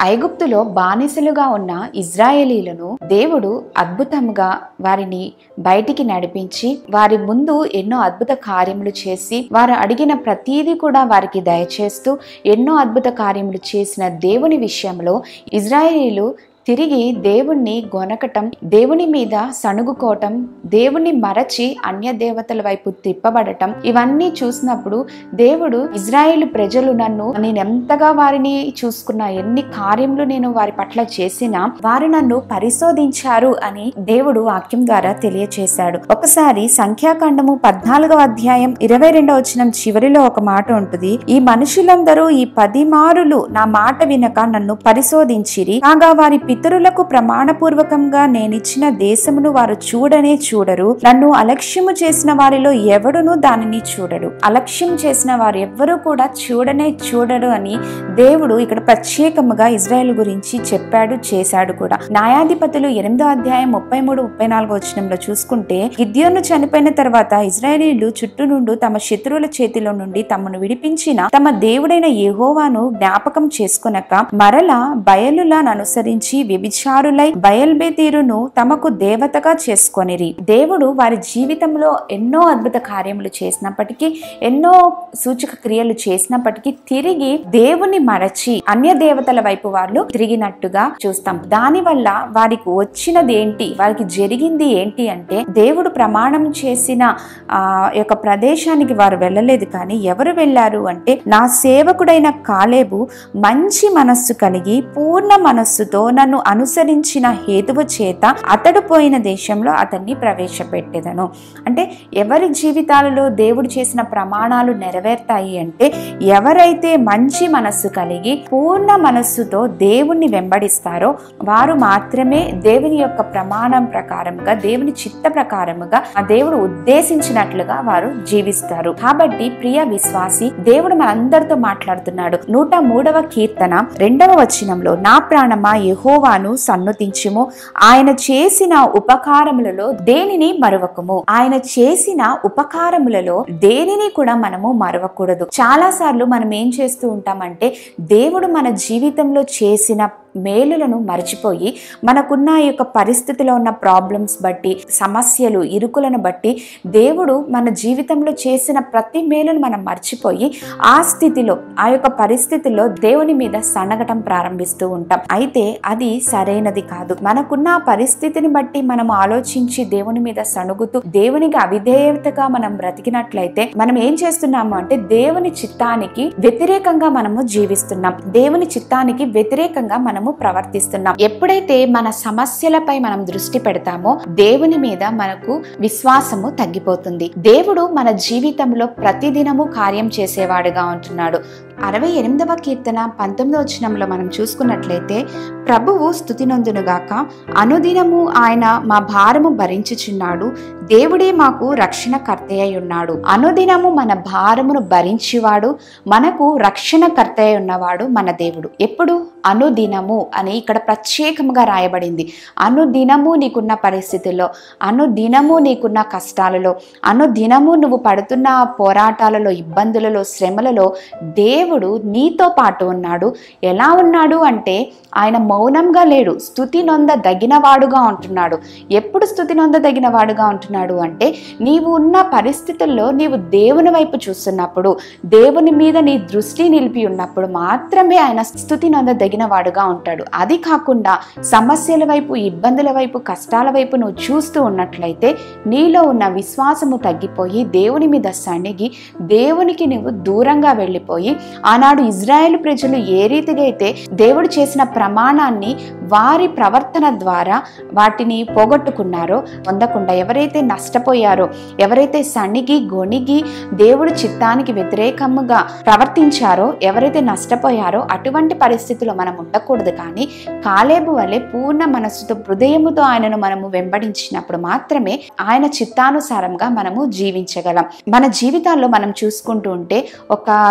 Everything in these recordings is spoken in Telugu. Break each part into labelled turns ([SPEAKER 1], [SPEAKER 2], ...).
[SPEAKER 1] ఐగుప్తులో బానిసలుగా ఉన్న ఇజ్రాయేలీలను దేవుడు అద్భుతంగా వారిని బయటికి నడిపించి వారి ముందు ఎన్నో అద్భుత కార్యములు చేసి వారు అడిగిన ప్రతీది కూడా వారికి దయచేస్తూ ఎన్నో అద్భుత కార్యములు చేసిన దేవుని విషయంలో ఇజ్రాయేలీలు తిరిగి దేవుణ్ణి గొనకటం దేవుని మీద సణుగుకోవటం దేవుణ్ణి మరచి అన్య దేవతల వైపు తిప్పబడటం ఇవన్నీ చూసినప్పుడు దేవుడు ఇజ్రాయేల్ ప్రజలు నన్ను నేను ఎంతగా వారిని చూసుకున్నా ఎన్ని కార్యములు నేను వారి పట్ల చేసినా వారు నన్ను పరిశోధించారు అని దేవుడు వాక్యం ద్వారా తెలియచేశాడు ఒకసారి సంఖ్యాకాండము పద్నాలుగవ అధ్యాయం ఇరవై రెండవ వచనం చివరిలో ఒక మాట ఉంటుంది ఈ మనుషులందరూ ఈ పది మారులు నా మాట వినక నన్ను పరిశోధించిరి కాగా వారి పితరులకు ప్రమాణపూర్వకంగా నేనిచ్చిన దేశమును వారు చూడనే చూడరు నన్ను అలక్ష్యము చేసిన వారిలో ఎవడును దానిని చూడడు అలక్ష్యం చేసిన వారు ఎవ్వరూ కూడా చూడనే చూడరు అని దేవుడు ఇక్కడ ప్రత్యేకముగా ఇజ్రాయెల్ గురించి చెప్పాడు చేశాడు కూడా న్యాయాధిపతులు ఎనిమిదో అధ్యాయం ముప్పై మూడు ముప్పై నాలుగో వచనంలో చూసుకుంటే గిద్యోను చనిపోయిన తర్వాత ఇజ్రాయేలీలు చుట్టూ నుండి తమ శత్రువుల చేతిలో నుండి తమను విడిపించిన తమ దేవుడైన యెహోవాను జ్ఞాపకం చేసుకొనక మరల బయలులను అనుసరించి వ్యభిచారులై బయల్బేతీరును తమకు దేవతగా చేసుకొనిరి దేవుడు వారి జీవితంలో ఎన్నో అద్భుత కార్యములు చేసినప్పటికీ ఎన్నో సూచక క్రియలు చేసినప్పటికీ తిరిగి దేవుని మరచి అన్య దేవతల వైపు వాళ్ళు తిరిగినట్టుగా చూస్తాం దాని వల్ల వారికి వచ్చినది ఏంటి వారికి జరిగింది ఏంటి అంటే దేవుడు ప్రమాణం చేసిన ఆ యొక్క ప్రదేశానికి వారు వెళ్ళలేదు కానీ ఎవరు వెళ్ళారు అంటే నా సేవకుడైన కాలేబు మంచి మనస్సు కలిగి పూర్ణ మనస్సుతో నన్ను అనుసరించిన హేతువు చేత అతడు పోయిన దేశంలో అతన్ని ప్రవేశపెట్టేదను అంటే ఎవరి జీవితాలలో దేవుడు చేసిన ప్రమాణాలు నెరవేరుతాయి అంటే ఎవరైతే మంచి మనస్సు కలిగి పూర్ణ మనస్సుతో దేవుణ్ణి వెంబడిస్తారో వారు మాత్రమే దేవుని యొక్క ప్రమాణం ప్రకారంగా దేవుని చిత్త ప్రకారముగా ఆ దేవుడు ఉద్దేశించినట్లుగా వారు జీవిస్తారు కాబట్టి ప్రియ విశ్వాసి దేవుడు మనందరితో మాట్లాడుతున్నాడు నూట మూడవ కీర్తన రెండవ వచనంలో నా ప్రాణమా యెహోవాను సన్నుతించుము ఆయన చేసిన ఉపకారములలో దేనిని మరవకము ఆయన చేసిన ఉపకారములలో దేనిని కూడా మనము మరవకూడదు చాలా సార్లు మనం ఏం చేస్తూ ఉంటామంటే దేవుడు మన జీవితంలో చేసిన మేలులను మర్చిపోయి మనకున్న ఈ యొక్క పరిస్థితిలో ఉన్న ప్రాబ్లమ్స్ బట్టి సమస్యలు ఇరుకులను బట్టి దేవుడు మన జీవితంలో చేసిన ప్రతి మేలును మనం మర్చిపోయి ఆ స్థితిలో ఆ యొక్క పరిస్థితిలో దేవుని మీద సనగటం ప్రారంభిస్తూ ఉంటాం అయితే అది సరైనది కాదు మనకున్న ఆ పరిస్థితిని బట్టి మనం ఆలోచించి దేవుని మీద సణుగుతూ దేవునికి అవిధేయతగా మనం బ్రతికినట్లయితే మనం ఏం చేస్తున్నాము అంటే దేవుని చిత్తానికి వ్యతిరేకంగా మనము జీవిస్తున్నాం దేవుని చిత్తానికి వ్యతిరేకంగా మనము ప్రవర్తిస్తున్నాం ఎప్పుడైతే మన సమస్యలపై మనం దృష్టి పెడతామో దేవుని మీద మనకు విశ్వాసము తగ్గిపోతుంది దేవుడు మన జీవితంలో ప్రతిదినము కార్యం చేసేవాడుగా ఉంటున్నాడు అరవై ఎనిమిదవ కీర్తన పంతొమ్మిదవ వచనంలో మనం చూసుకున్నట్లయితే ప్రభువు స్థుతినందునుగాక అనుదినము ఆయన మా భారము భరించుచున్నాడు దేవుడే మాకు రక్షణ కర్తయ్య ఉన్నాడు అనుదినము మన భారమును భరించేవాడు మనకు రక్షణ కర్తయ్య ఉన్నవాడు మన దేవుడు ఎప్పుడు అనుదినము అని ఇక్కడ ప్రత్యేకంగా రాయబడింది అనుదినము నీకున్న పరిస్థితుల్లో అనుదినము నీకున్న కష్టాలలో అనుదినము నువ్వు పడుతున్న పోరాటాలలో ఇబ్బందులలో శ్రమలలో దేవుడు నీతో పాటు ఉన్నాడు ఎలా ఉన్నాడు అంటే ఆయన మౌనంగా లేడు స్థుతి నొంద దగినవాడుగా ఉంటున్నాడు ఎప్పుడు స్థుతి నొంద దగినవాడుగా ఉంటున్నాడు అంటే నీవు ఉన్న పరిస్థితుల్లో నీవు దేవుని వైపు చూస్తున్నప్పుడు దేవుని మీద నీ దృష్టి నిలిపి ఉన్నప్పుడు మాత్రమే ఆయన స్థుతి నొంద దగినవాడుగా ఉంటాడు అది కాకుండా సమస్యల వైపు ఇబ్బందుల వైపు కష్టాల వైపు నువ్వు చూస్తూ ఉన్నట్లయితే నీలో ఉన్న విశ్వాసము తగ్గిపోయి దేవుని మీద సణిగి దేవునికి నువ్వు దూరంగా వెళ్ళిపోయి ఆనాడు ఇజ్రాయెల్ ప్రజలు ఏ రీతిగా అయితే దేవుడు చేసిన ప్రమాణాన్ని వారి ప్రవర్తన ద్వారా వాటిని పోగొట్టుకున్నారో పొందకుండా ఎవరైతే నష్టపోయారో ఎవరైతే సణిగి గొణిగి దేవుడి చిత్తానికి వ్యతిరేకముగా ప్రవర్తించారో ఎవరైతే నష్టపోయారో అటువంటి పరిస్థితిలో మనం ఉండకూడదు కానీ కాలేబు వలె పూర్ణ మనస్సుతో హృదయముతో ఆయనను మనము వెంబడించినప్పుడు మాత్రమే ఆయన చిత్తానుసారంగా మనము జీవించగలం మన జీవితాల్లో మనం చూసుకుంటూ ఉంటే ఒక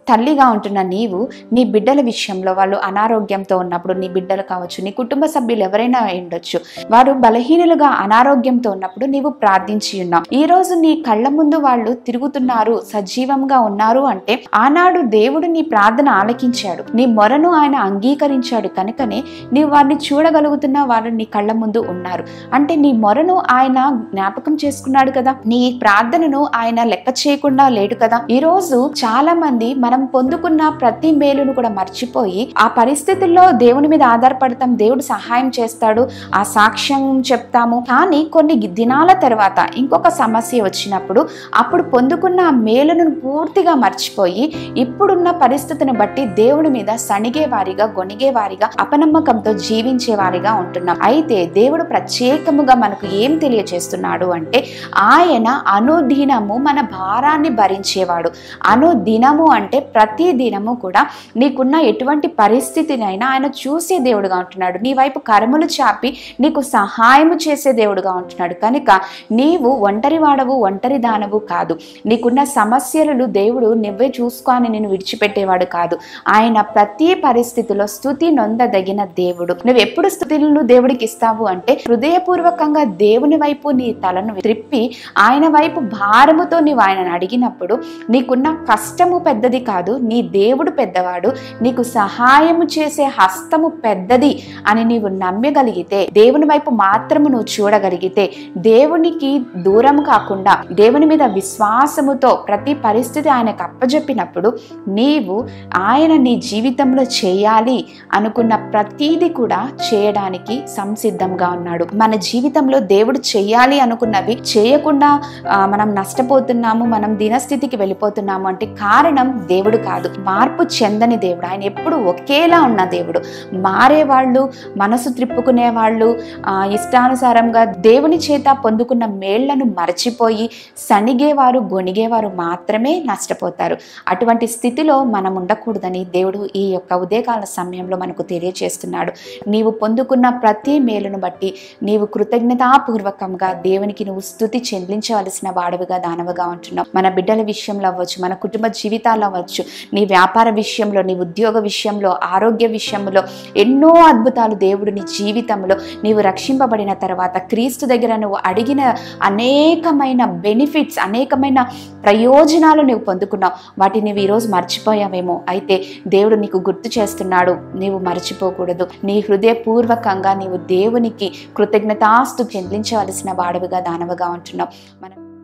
[SPEAKER 1] తల్లిగా ఉంటున్న నీవు నీ బిడ్డల విషయంలో వాళ్ళు అనారోగ్యంతో ఉన్నప్పుడు నీ బిడ్డలు కావచ్చు నీ కుటుంబ సభ్యులు ఎవరైనా అయి ఉండొచ్చు వారు బలహీనులుగా అనారోగ్యంతో ఉన్నప్పుడు నీవు ప్రార్థించి ఉన్నావు ఈ రోజు నీ కళ్ళ ముందు వాళ్ళు తిరుగుతున్నారు సజీవంగా ఉన్నారు అంటే ఆనాడు దేవుడు నీ ప్రార్థన ఆలకించాడు నీ మొరను ఆయన అంగీకరించాడు కనుకనే నీవు వారిని చూడగలుగుతున్న వారు నీ కళ్ళ ముందు ఉన్నారు అంటే నీ మొరను ఆయన జ్ఞాపకం చేసుకున్నాడు కదా నీ ప్రార్థనను ఆయన లెక్క చేయకుండా లేడు కదా ఈ రోజు చాలా మంది మనం పొందుకున్న ప్రతి మేలును కూడా మర్చిపోయి ఆ పరిస్థితుల్లో దేవుని మీద ఆధారపడతాం దేవుడు సహాయం చేస్తాడు ఆ సాక్ష్యం చెప్తాము కానీ కొన్ని దినాల తర్వాత ఇంకొక సమస్య వచ్చినప్పుడు అప్పుడు పొందుకున్న ఆ మేలును పూర్తిగా మర్చిపోయి ఇప్పుడున్న పరిస్థితిని బట్టి దేవుని మీద సణిగే వారిగా గొనిగే వారిగా అపనమ్మకంతో జీవించే వారిగా ఉంటున్నాం అయితే దేవుడు ప్రత్యేకముగా మనకు ఏం తెలియచేస్తున్నాడు అంటే ఆయన అనుదినము మన భారాన్ని భరించేవాడు అనుదినము అంటే ప్రతి దినము కూడా నీకున్న ఎటువంటి పరిస్థితినైనా ఆయన చూసే దేవుడుగా ఉంటున్నాడు నీ వైపు కర్మలు చాపి నీకు సహాయము చేసే దేవుడుగా ఉంటున్నాడు కనుక నీవు ఒంటరి వాడవు ఒంటరి దానవు కాదు నీకున్న సమస్యలను దేవుడు నువ్వే చూసుకొని నేను విడిచిపెట్టేవాడు కాదు ఆయన ప్రతి పరిస్థితిలో స్థుతి నొందదగిన దేవుడు నువ్వు ఎప్పుడు స్థుతులను దేవుడికి ఇస్తావు అంటే హృదయపూర్వకంగా దేవుని వైపు నీ తలను త్రిప్పి ఆయన వైపు భారముతో నీవు ఆయనను అడిగినప్పుడు నీకున్న కష్టము పెద్దది కాదు నీ దేవుడు పెద్దవాడు నీకు సహాయము చేసే హస్తము పెద్దది అని నీవు నమ్మగలిగితే దేవుని వైపు మాత్రము నువ్వు చూడగలిగితే దేవునికి దూరం కాకుండా దేవుని మీద విశ్వాసముతో ప్రతి పరిస్థితి ఆయనకు అప్పజెప్పినప్పుడు నీవు ఆయన నీ జీవితంలో చేయాలి అనుకున్న ప్రతీది కూడా చేయడానికి సంసిద్ధంగా ఉన్నాడు మన జీవితంలో దేవుడు చేయాలి అనుకున్నవి చేయకుండా ఆ, మనం నష్టపోతున్నాము మనం దినస్థితికి వెళ్ళిపోతున్నాము అంటే కారణం దేవుడు కాదు మార్పు చెందని దేవుడు ఆయన ఎప్పుడు ఒకేలా ఉన్న దేవుడు మారేవాళ్ళు మనసు త్రిప్పుకునే వాళ్ళు ఆ, ఇష్టానుసారంగా దేవుని చేత పొందుకున్న మేళ్లను మరచిపోయి సణిగేవారు గొణిగేవారు మాత్రమే నష్టపోతారు అటువంటి స్థితిలో మనం ఉండకూడదని దేవుడు ఈ యొక్క ఉదయకాల సమయంలో మనకు తెలియజేస్తున్నాడు నీవు పొందుకున్న ప్రతి మేలును బట్టి నీవు కృతజ్ఞతాపూర్వకంగా దేవునికి నువ్వు స్థుతి చెల్లించవలసిన వాడవిగా దానవుగా ఉంటున్నావు మన బిడ్డల విషయంలో అవ్వచ్చు మన కుటుంబ జీవితాల్లో అవ్వచ్చు నీ వ్యాపార విషయంలో నీ ఉద్యోగ విషయంలో ఆరోగ్య విషయంలో ఎన్నో అద్భుతాలు దేవుడు నీ జీవితంలో నీవు రక్షింపబడిన తర్వాత క్రీస్తు దగ్గర నువ్వు అడిగిన అనేకమైన బెనిఫిట్స్ అనేకమైన ప్రయోజనాలు నువ్వు పొందుకున్నావు వాటిని నువ్వు ఈరోజు మర్చిపోయావేమో అయితే దేవుడు నీకు గుర్తు చేస్తున్నాడు నీవు మర్చిపోకూడదు నీ హృదయపూర్వకంగా నీవు దేవునికి కృతజ్ఞతాస్తు చెల్లించవలసిన వాడవిగా దానవుగా ఉంటున్నావు మనం